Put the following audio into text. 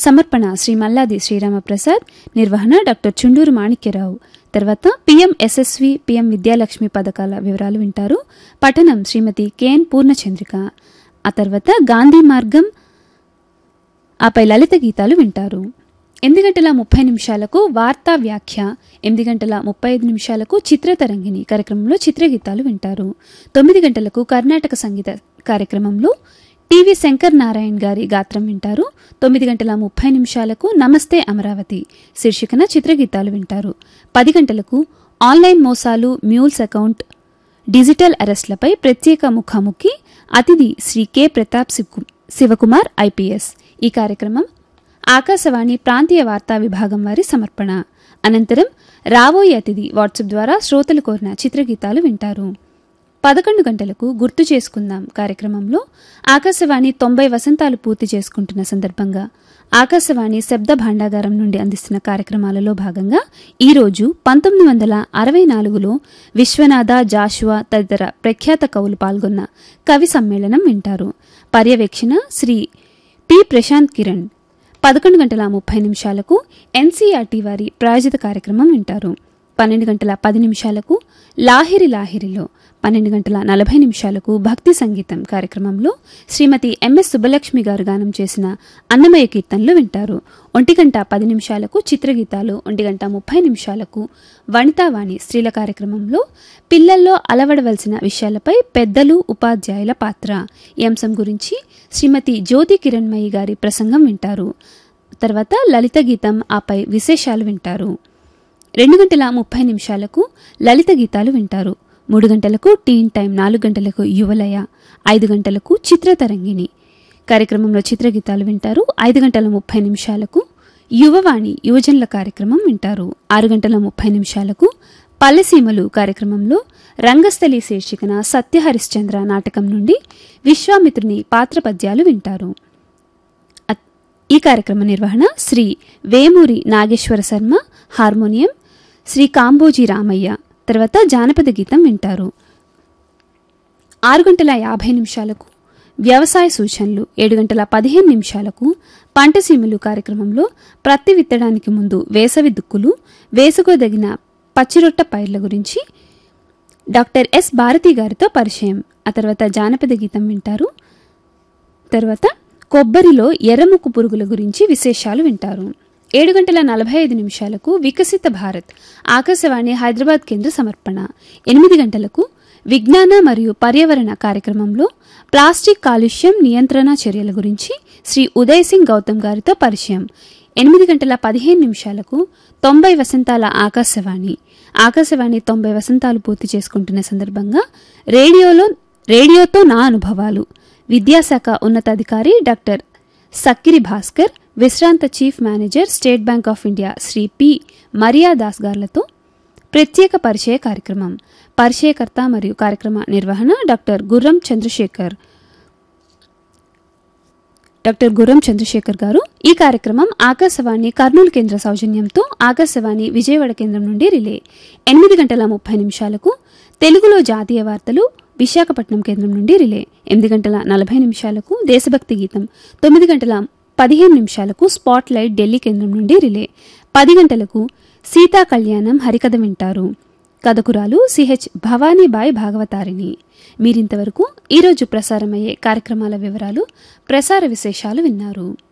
సమర్పణ శ్రీ మల్లాది శ్రీరామప్రసాద్ నిర్వహణ డాక్టర్ చుండూరు మాణిక్యరావు తర్వాత పిఎం ఎస్ఎస్వి పిఎం విద్యాలక్ష్మి పథకాల వివరాలు వింటారు పఠనం శ్రీమతి కెఎన్ పూర్ణచంద్రిక ఆ తర్వాత గాంధీ మార్గం ఆపై లలిత గీతాలు వింటారు ఎనిమిది గంటల ముప్పై నిమిషాలకు వార్తా వ్యాఖ్య ఎనిమిది గంటల ముప్పై ఐదు నిమిషాలకు చిత్రతరంగిణి కార్యక్రమంలో చిత్రగీతాలు వింటారు తొమ్మిది గంటలకు కర్ణాటక సంగీత కార్యక్రమంలో టీవీ శంకర్ నారాయణ్ గారి గాత్రం వింటారు తొమ్మిది గంటల ముప్పై నిమిషాలకు నమస్తే అమరావతి శీర్షికన చిత్రగీతాలు వింటారు పది గంటలకు ఆన్లైన్ మోసాలు మ్యూల్స్ అకౌంట్ డిజిటల్ అరెస్ట్లపై ప్రత్యేక ముఖాముఖి అతిథి శ్రీ కె ప్రతాప్ శివకు- శివకుమార్ ఐపీఎస్ ఈ కార్యక్రమం ఆకాశవాణి ప్రాంతీయ వార్తా విభాగం వారి సమర్పణ అనంతరం రాబోయే అతిథి వాట్సాప్ ద్వారా శ్రోతలు కోరిన చిత్రగీతాలు వింటారు పదకొండు గంటలకు గుర్తు చేసుకుందాం కార్యక్రమంలో ఆకాశవాణి తొంభై వసంతాలు పూర్తి చేసుకుంటున్న సందర్భంగా ఆకాశవాణి శబ్ద భాండాగారం నుండి అందిస్తున్న కార్యక్రమాలలో భాగంగా ఈరోజు పంతొమ్మిది వందల అరవై నాలుగులో విశ్వనాథ జాషువా తదితర ప్రఖ్యాత కవులు పాల్గొన్న కవి సమ్మేళనం వింటారు పర్యవేక్షణ శ్రీ పి ప్రశాంత్ కిరణ్ పదకొండు గంటల ముప్పై నిమిషాలకు ఎన్సీఆర్టీ వారి ప్రాయోజిత కార్యక్రమం వింటారు పన్నెండు గంటల పది నిమిషాలకు లాహిరి లాహిరిలో పన్నెండు గంటల నలభై నిమిషాలకు భక్తి సంగీతం కార్యక్రమంలో శ్రీమతి ఎంఎస్ సుబ్బలక్ష్మి గారు గానం చేసిన అన్నమయ్య కీర్తనలు వింటారు ఒంటి గంట పది నిమిషాలకు చిత్రగీతాలు ఒంటి గంట ముప్పై నిమిషాలకు వనితావాణి స్త్రీల కార్యక్రమంలో పిల్లల్లో అలవడవలసిన విషయాలపై పెద్దలు ఉపాధ్యాయుల పాత్ర ఈ అంశం గురించి శ్రీమతి జ్యోతి కిరణ్మయి గారి ప్రసంగం వింటారు తర్వాత లలిత గీతం ఆపై విశేషాలు వింటారు రెండు గంటల ముప్పై నిమిషాలకు లలిత గీతాలు వింటారు మూడు గంటలకు టీన్ టైం నాలుగు గంటలకు యువలయ ఐదు గంటలకు చిత్రతరంగిణి కార్యక్రమంలో చిత్రగీతాలు వింటారు ఐదు గంటల ముప్పై నిమిషాలకు యువవాణి యువజనుల కార్యక్రమం వింటారు ఆరు గంటల ముప్పై నిమిషాలకు పల్లెసీమలు కార్యక్రమంలో రంగస్థలి శీర్షికన సత్యహరిశ్చంద్ర నాటకం నుండి విశ్వామిత్రుని పాత్ర పద్యాలు వింటారు అత్- ఈ కార్యక్రమ నిర్వహణ శ్రీ వేమూరి నాగేశ్వర శర్మ హార్మోనియం శ్రీ కాంబోజీ రామయ్య తర్వాత జానపద గీతం వింటారు ఆరు గంటల యాభై నిమిషాలకు వ్యవసాయ సూచనలు ఏడు గంటల పదిహేను నిమిషాలకు పంటసీమలు కార్యక్రమంలో ప్రత్తి విత్తడానికి ముందు వేసవి దుక్కులు వేసుకోదగిన పచ్చిరొట్ట పైర్ల గురించి డాక్టర్ ఎస్ భారతి గారితో పరిచయం ఆ తర్వాత జానపద గీతం వింటారు తర్వాత కొబ్బరిలో ఎర్రముక్కు పురుగుల గురించి విశేషాలు వింటారు ఏడు గంటల నలభై ఐదు నిమిషాలకు వికసిత భారత్ ఆకాశవాణి హైదరాబాద్ కేంద్ర సమర్పణ ఎనిమిది గంటలకు విజ్ఞాన మరియు పర్యావరణ కార్యక్రమంలో ప్లాస్టిక్ కాలుష్యం నియంత్రణ చర్యల గురించి శ్రీ ఉదయ్ సింగ్ గౌతమ్ గారితో పరిచయం ఎనిమిది గంటల పదిహేను నిమిషాలకు తొంభై వసంతాల ఆకాశవాణి ఆకాశవాణి తొంభై వసంతాలు పూర్తి చేసుకుంటున్న సందర్భంగా రేడియోలో రేడియోతో నా అనుభవాలు విద్యాశాఖ ఉన్నతాధికారి డాక్టర్ సక్కిరి భాస్కర్ విశ్రాంత chief manager State Bank of India Shri P Maria Das గార్లతో ప్రత్యేక పరిచయ కార్యక్రమం పరిచయకర్త మరియు కార్యక్రమ నిర్వహణ డాక్టర్ గుర్రం చంద్రశేఖర్ డాక్టర్ గుర్రం చంద్రశేఖర్ గారు ఈ కార్యక్రమం ఆకాశవాణి కర్నూలు కేంద్ర సౌజన్యంతో ఆకాశవాణి విజయవాడ కేంద్రం నుండి రిలే ఎనిమిది గంటల ముప్పై నిమిషాలకు తెలుగులో జాతీయ వార్తలు విశాఖపట్నం కేంద్రం నుండి రిలే ఎనిమిది గంటల నలభై నిమిషాలకు దేశభక్తి గీతం తొమ్మిది గంటల పదిహేను నిమిషాలకు స్పాట్ లైట్ ఢిల్లీ కేంద్రం నుండి రిలే పది గంటలకు సీతా కళ్యాణం హరికథ వింటారు కథకురాలు సిహెచ్ భవానీబాయ్ భాగవతారిణి మీరింతవరకు ఈరోజు ప్రసారమయ్యే కార్యక్రమాల వివరాలు ప్రసార విశేషాలు విన్నారు